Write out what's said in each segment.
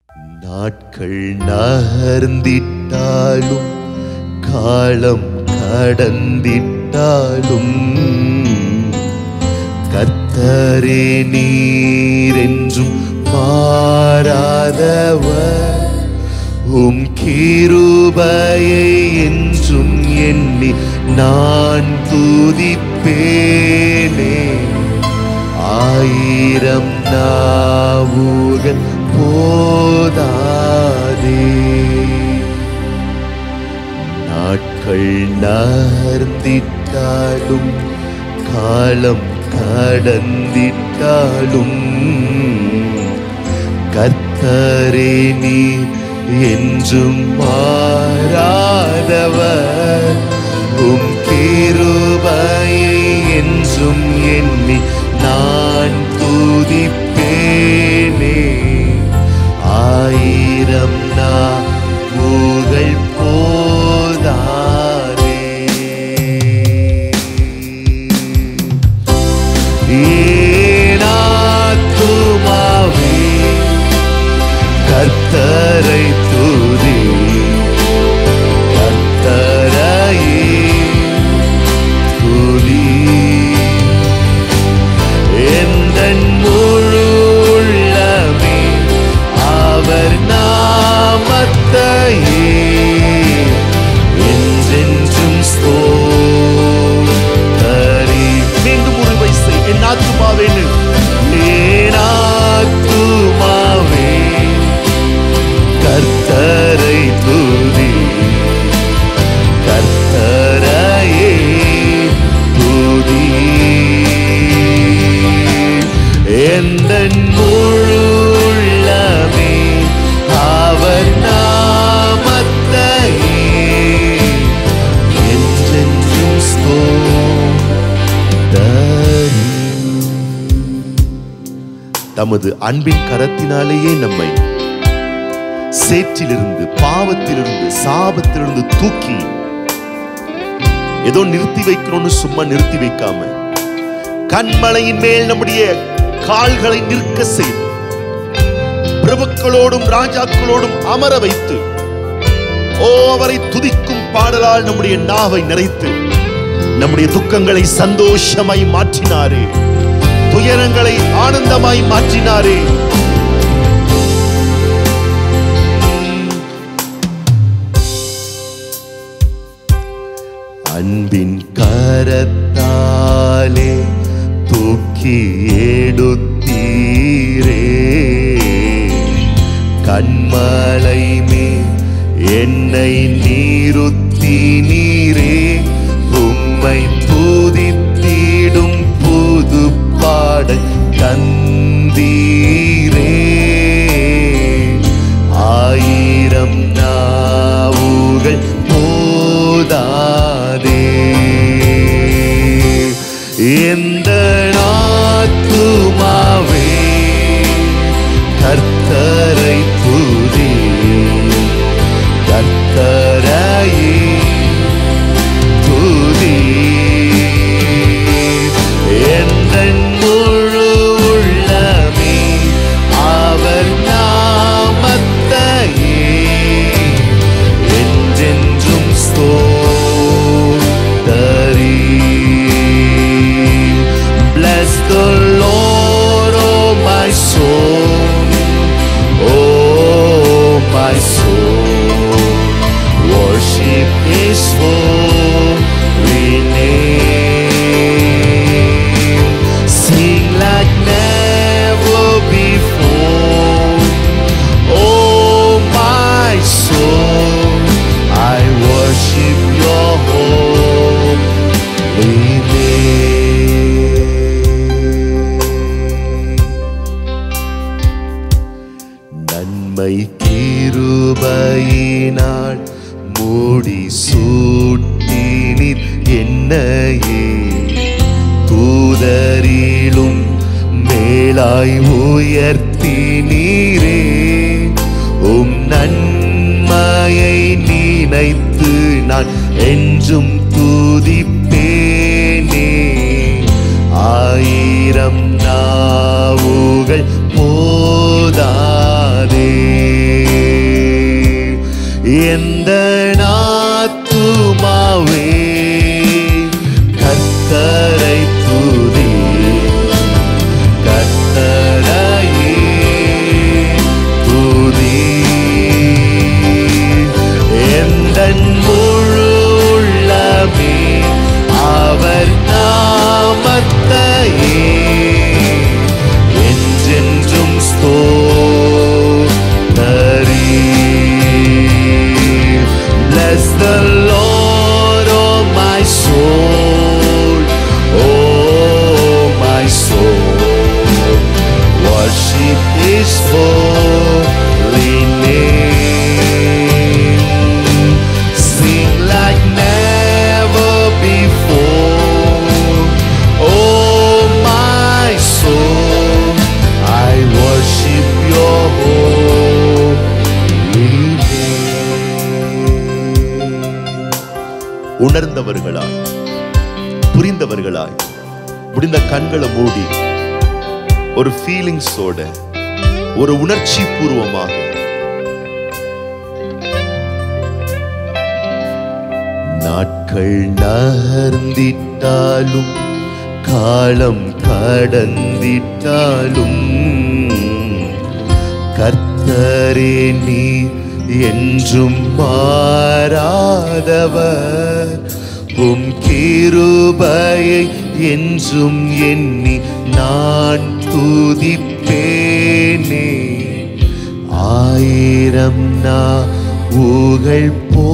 நாட்கள் நகர்ந்திட்டாலும் காலம் கடந்திட்டாலும் கர்த்தரே நீரென்றும் மாறாதவர் உம் கிருபையை என்றும் எண்ணி நான் துதிப்பேனே ஆயிரம் நாவுகள் போதாதே நாட்கள் நகர்ந்திட்டாலும் காலம் கடந்திட்டாலும் கர்த்தரே நீ என்றும் மாறாதவர் உம் கிருபையை என்றும் எண்ணி நான் துதிப்பேனே ஆயிரம் நாவுகள் போதாதே ஏனாத்துமாவே கர்த்தரை துதி கர்த்தரையே துதி எந்தன் முழு உள்ளமே அவர் நாமத்தையே என்றென்றும் ஸ்தோத்தரி மீண்டும் ஒரு வயசு என் ஆத்துமாவேன்னு என் ஆத்துமாவே கர்த்தரை துதி கர்த்தரையே துதி எந்தன் முழு உள்ளமே அவர் நாமத்தையே என்றென்றும் ஸ்தோத்தரி. தமது அன்பின் கரத்தினாலேயே நம்மை சேற்றிலிருந்து பாவத்திலிருந்து சாபத்திலிருந்து தூக்கி ஏதோ நிறுத்தி வைக்கணும்னு சும்மா நிறுத்தி வைக்காம கண்மலையின் மேல் நம்முடைய கால்களை நிற்க செய்து பிரபுக்களோடும் ராஜாக்களோடும் அமர வைத்து ஓ அவரை துதிக்கும் பாடலால் நம்முடைய நாவை நிறைத்து நம்முடைய துக்கங்களை சந்தோஷமாய் மாற்றினாரே துயரங்களை ஆனந்தமாய் மாற்றினாரே அன்பின் கரத்தாலே தூக்கி எடுத்தீரே கண்மலை மேல் என்னை நீருத்தி நீரே உம்மை துதித்திடும் புது பாடல் தந்தீரே ஆயிரம் நாவுகள் போதாதே எந்த நாத்துமாவே கர்த்தரை துதி கர்த்தரையே துதி எந்தன் முழு உள்ளமே அவர் நாமத்தையே என்றென்றும் ஸ்தோத்தரி Bless the Lord, oh my soul, oh my soul, worship His holy name. Sing like never before, oh my soul, I worship Your holy name. நன்மை கிருபையினால் மூடி சூட்டினீர் என்னையே தூதரிலும் மேலாய் உயர்த்தினீரே உம் நன்மையை நினைத்து நான் என்றும் துதிப்பேனே ஆயிரம் நாவுகள் போதாதே எந்த நாத்துமாவே கத்தரை துதி கத்தரையே துதி எந்தன் முழு உள்ளமே அவர் நாமத்தையே என்றென்றும் ஸ்தோத்தரி Bless the Lord, oh my soul, oh my soul. Worship His holy name. Sing like never before. Oh my soul, I worship your holy name. உணர்ந்தவர்களாய் புரிந்தவர்களாய் முடிந்த கண்களை மூடி ஒரு ஃபீலிங்ஸோட ஒரு உணர்ச்சி பூர்வமாக நாட்கள் நகர்ந்திட்டாலும் காலம் கடந்திட்டாலும் கர்த்தரே நீ என்றும் மாறாதவர் உம் கிருபையை என்றும் எண்ணி நான் துதிப்பேனே ஆயிரம் நாவுகள்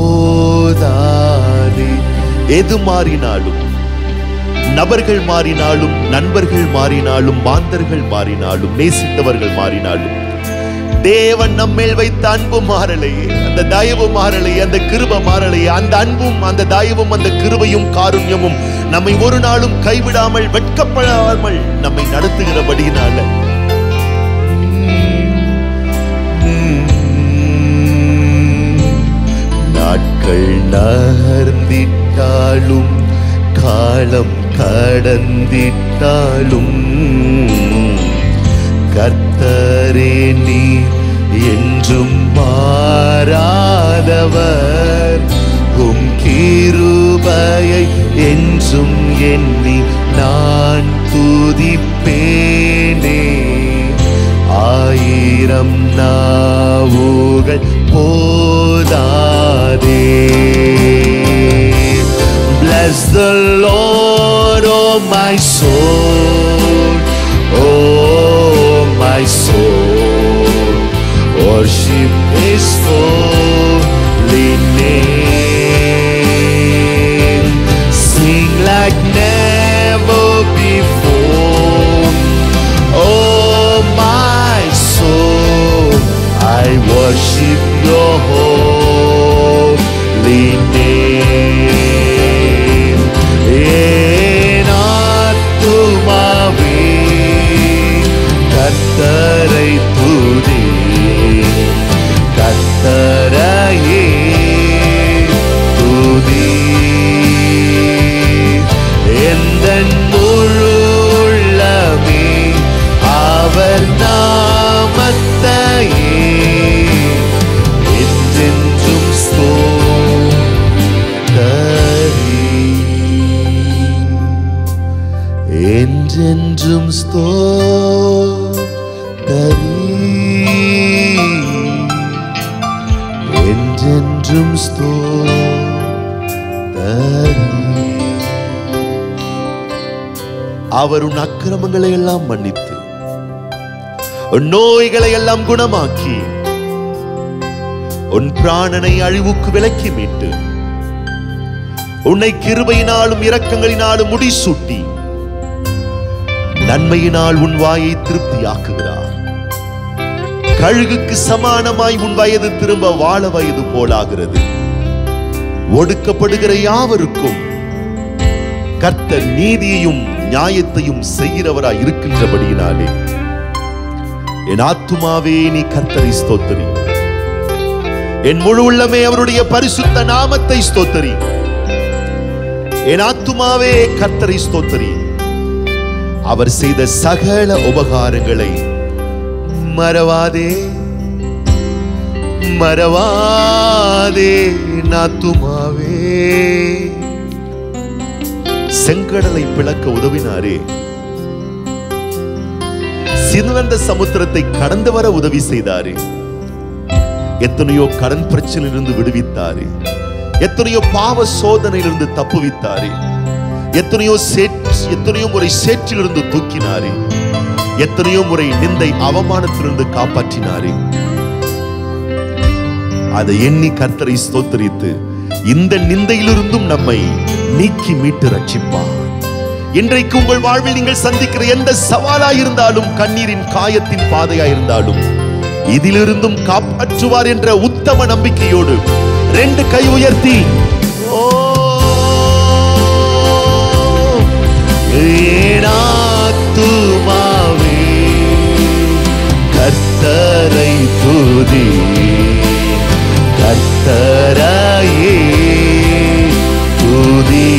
போதாதே எது மாறினாலும் நபர்கள் மாறினாலும் நண்பர்கள் மாறினாலும் மாந்தர்கள் மாறினாலும் நேசித்தவர்கள் மாறினாலும் தேவன் நம்மேல் வைத்த அன்பு மாறலையே அந்த தயவு மாறலையே அந்த கிருப மாறலையே அந்த அன்பும் அந்த தயவும் அந்த கிருபையும் காருண்யமும் நம்மை ஒரு நாளும் கைவிடாமல் வெட்கப்படாமல் நம்மை நடத்துகிறபடியினால நாட்கள் நகர்ந்திட்டாலும் காலம் கடந்திட்டாலும் கர்த்தரே நீ என்றும் மாறாதவர் உம் கிருபையை என்றும் எண்ணி நான் துதிப்பேனே ஆயிரம் நாவுகள் போதாதே Bless the Lord, oh my soul, oh my soul, worship His holy name. Sing like never before. Oh, my soul, I worship your holy name. என் ஆத்துமாவே, கர்த்தரை துதி கர்த்தரையே துதி எந்தன் முழு உள்ளமே அவர் நாமத்தையே என்றென்றும் ஸ்தோத்தரி என்றென்றும் ஸ்தோத்தரி என்றென்றும் ஸ்தோத்தரி அவர் உன் அக்கிரமங்களை எல்லாம் மன்னித்து உன் நோய்களை எல்லாம் குணமாக்கி உன் பிராணனை அழிவுக்கு விலக்கி மீட்டு உன்னை கிருபையினாலும் இரக்கங்களினாலும் முடிசூட்டி நன்மையினால் உன் வாயை திருப்தியாக்குகிறார் கழுகுக்கு சமானமாய் உன் வயது திரும்ப வாழ வயது போலாகிறது ஒடுக்கப்படுகிற யாவருக்கும் கர்த்தர் நீதியையும் நியாயத்தையும் செய்கிறவராய் இருக்கின்றபடியினாலே என் ஆத்துமாவே நீ கர்த்தரை ஸ்தோத்தரி என் முழு உள்ளமே அவருடைய பரிசுத்த நாமத்தை ஸ்தோத்தரி என் ஆத்துமாவே கர்த்தரை ஸ்தோத்தரி அவர் செய்த சகல உபகாரங்களை மறவாதே மறவாதே நாத்துமாவே செங்கடலை பிளக்க உதவினாரே சிறந்த சமுத்திரத்தை கடந்து வர உதவி செய்தாரே எத்தனையோ கடன் பிரச்சனையிலிருந்து விடுவித்தாரே எத்தனையோ பாவ சோதனையிலிருந்து தப்புவித்தாரே எத்தனையோ சேற்று எத்தனையோ முறை சேற்றிலிருந்து தூக்கினாரே எத்தனையோ முறை நிந்தை அவமானத்திலிருந்து காப்பாற்றினாரே அதை எண்ணி கர்த்தரை ஸ்தோத்தரித்து இந்த நிந்தையிலிருந்தும் நம்மை நீக்கி மீட்டு ரட்சிப்பார் இன்றைக்கு உங்கள் வாழ்வில் நீங்கள் சந்திக்கிற எந்த சவாலா இருந்தாலும் கண்ணீரின் காயத்தின் பாதையா இருந்தாலும் இதிலிருந்தும் காப்பாற்றுவார் என்ற உத்தம நம்பிக்கையோடு ரெண்டு கை உயர்த்தி ஓ ஏனாத்துமாவே கர்த்தரை துதி கர்த்தரையே துதி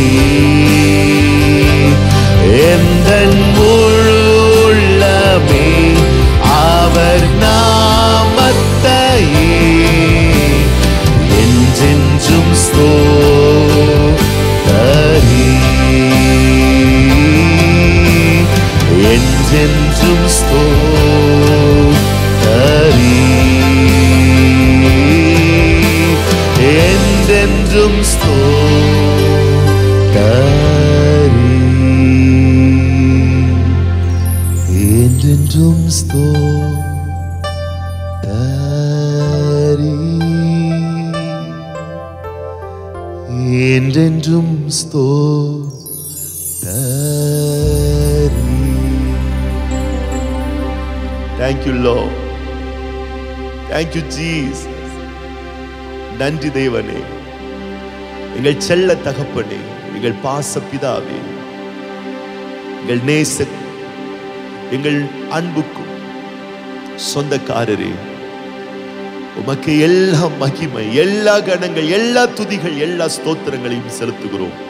எந்தன் முழு உள்ளமே அவர் நாமத்தையே என்றென்றும் ஸ்தோத்தரி என்றென்றும் ஸ்தோத்தரி என்றென்றும் ஸ்தோத்தரி என்றென்றும் ஸ்தோத்தரி என்றென்றும் ஸ்தோத்தரி Thank you, Lord. Thank you, Jesus. நன்றி தேவனே எங்கள் செல்ல தகப்பனே எங்கள் பாச பிதாவே எங்கள் நேச எங்கள் அன்புக்கும் சொந்தக்காரரே உமக்கு எல்லா மகிமை எல்லா கணங்கள் எல்லா துதிகள் எல்லா ஸ்தோத்திரங்களையும் செலுத்துகிறோம்